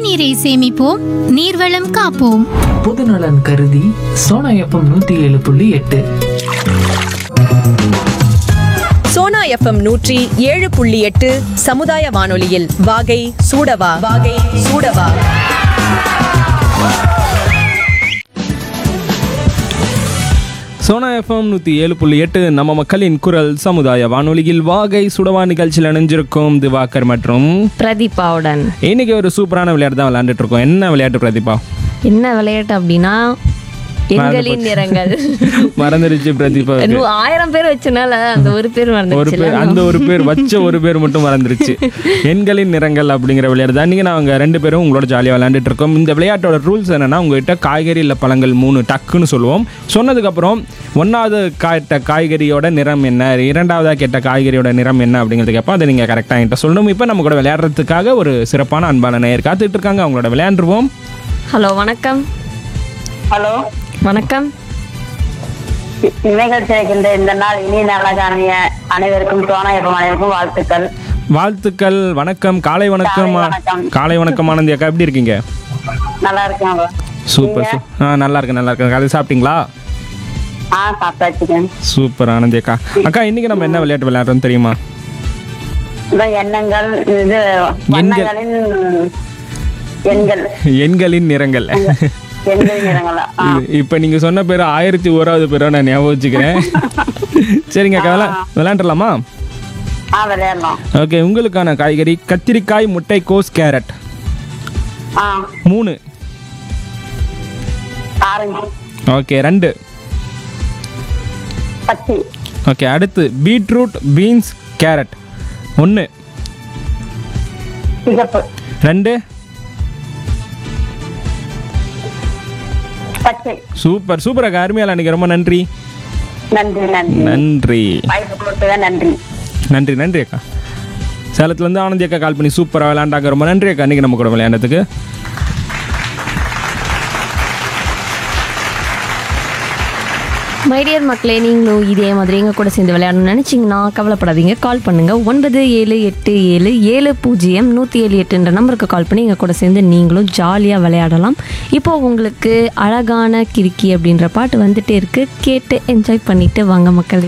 மழைநீரை சேமிப்போம் நீர்வளம் காப்போம் பொதுநலன் கருதி சோனா எஃப்எம் நூத்தி ஏழு புள்ளி எட்டு சோனா எஃப்எம் நூற்றி ஏழு புள்ளி எட்டு சமுதாய வானொலியில் வாகை சூடவா வாகை சூடவா சோனா எஃப்எம் நூற்றி ஏழு புள்ளி எட்டு நம்ம மக்களின் குரல் சமுதாய வானொலியில் வாகை சுடவா நிகழ்ச்சியில் இணைஞ்சிருக்கும் திவாகர் மற்றும் பிரதீபாவுடன் இன்னைக்கு ஒரு சூப்பரான விளையாட்டு தான் விளையாண்டுட்டு இருக்கோம் என்ன விளையாட்டு பிரதீபா என்ன விளையாட்டு அப்படின்னா எண்களின் நிறங்கள் மறந்துருச்சு பிரதீபா இன்னும் ஆயிரம் பேர் வச்சனால அந்த ஒரு பேர் ஒரு மறந்துச்சு பேர் அந்த ஒரு பேர் வச்ச ஒரு பேர் மட்டும் மறந்துருச்சு எண்களின் நிறங்கள் அப்படிங்கிற விளையாட்டு தான் நீங்கள் நாங்கள் ரெண்டு பேரும் உங்களோட ஜாலியாக விளையாண்டுட்டு இருக்கோம் இந்த விளையாட்டோட ரூல்ஸ் என்னன்னா உங்ககிட்ட காய்கறி இல்லை பழங்கள் மூணு டக்குன்னு சொல்லுவோம் சொன்னதுக்கப்புறம் ஒன்றாவது கேட்ட காய்கறியோட நிறம் என்ன இரண்டாவதாக கேட்ட காய்கறியோட நிறம் என்ன அப்படிங்கிறது கேட்போம் அதை நீங்கள் கரெக்டாக என்கிட்ட சொல்லணும் இப்போ நம்ம கூட விளையாடுறதுக்காக ஒரு சிறப்பான அன்பான நேயர் காத்துட்டு இருக்காங்க அவங்களோட விளையாண்டுருவோம் ஹலோ வணக்கம் ஹலோ வணக்கம் நிகழ்ச்சி வைக்கின்ற இந்த நாள் இனி நாளாகானிய அனைவருக்கும் சோனாயப்பம் அனைவருக்கும் வாழ்த்துக்கள் வாழ்த்துக்கள் வணக்கம் காலை வணக்கம் காலை வணக்கம். காலை வணக்கம் ஆனந்தி அக்கா எப்படி இருக்கீங்க நல்லா இருக்கேன் சூப்பர் சூ- ஆ நல்லா இருக்கேன் நல்லா இருக்கேன் காலை சாப்பிட்டீங்களா ஆ சாப்பிட்டாச்சுங்க சூப்பர் ஆனந்தி அக்கா அக்கா இன்னைக்கு நம்ம என்ன விளையாட்டு விளையாடுறோம் தெரியுமா இந்த எண்ணங்கள் இது வண்ணங்களின் எண்கள் எண்களின் நிறங்கள் எண்கள் நிறங்களா ஆ, இது- இப்ப நீங்க சொன்ன பேர் ஆயிரத்தி ஓராவது பேரா நான் ஞாபகம் வச்சுக்கிறேன் சரிங்க அக்கா விளா விளையாண்டுலாமா ஆ விளையாடலாம் ஓகே உங்களுக்கான காய்கறி கத்திரிக்காய் முட்டைக்கோஸ் கேரட் ஆ மூணு ஆரஞ்சு ஓகே ரெண்டு பச்சை ஓகே அடுத்து பீட்ரூட் பீன்ஸ் கேரட் ஒன்று சிகப்பு ரெண்டு பச்சை சூப்பர் சூப்பர் அக்கா அருமையால அன்னைக்கு ரொம்ப நன்றி நன்றி நன்றி நன்றி வாய்ப்பு கொடுத்ததா நன்றி நன்றி நன்றி அக்கா சேலத்துலேருந்து ஆனந்தி அக்கா கால் பண்ணி சூப்பராக விளையாண்டாங்க ரொம்ப நன்றி அக்கா இன்றைக்கி நம்ம கூட விளையாண்டதுக்கு மைடியர் மக்களே நீங்களும் இதே மாதிரி எங்கள் கூட சேர்ந்து விளையாடணும்னு நினச்சிங்கன்னா கவலைப்படாதீங்க கால் பண்ணுங்கள் ஒன்பது ஏழு எட்டு ஏழு ஏழு பூஜ்ஜியம் நூற்றி ஏழு எட்டுன்ற நம்பருக்கு கால் பண்ணி எங்கள் கூட சேர்ந்து நீங்களும் ஜாலியாக விளையாடலாம் இப்போ உங்களுக்கு அழகான கிறுக்கி அப்படின்ற பாட்டு வந்துட்டே இருக்கு கேட்டு என்ஜாய் பண்ணிட்டு வாங்க மக்களே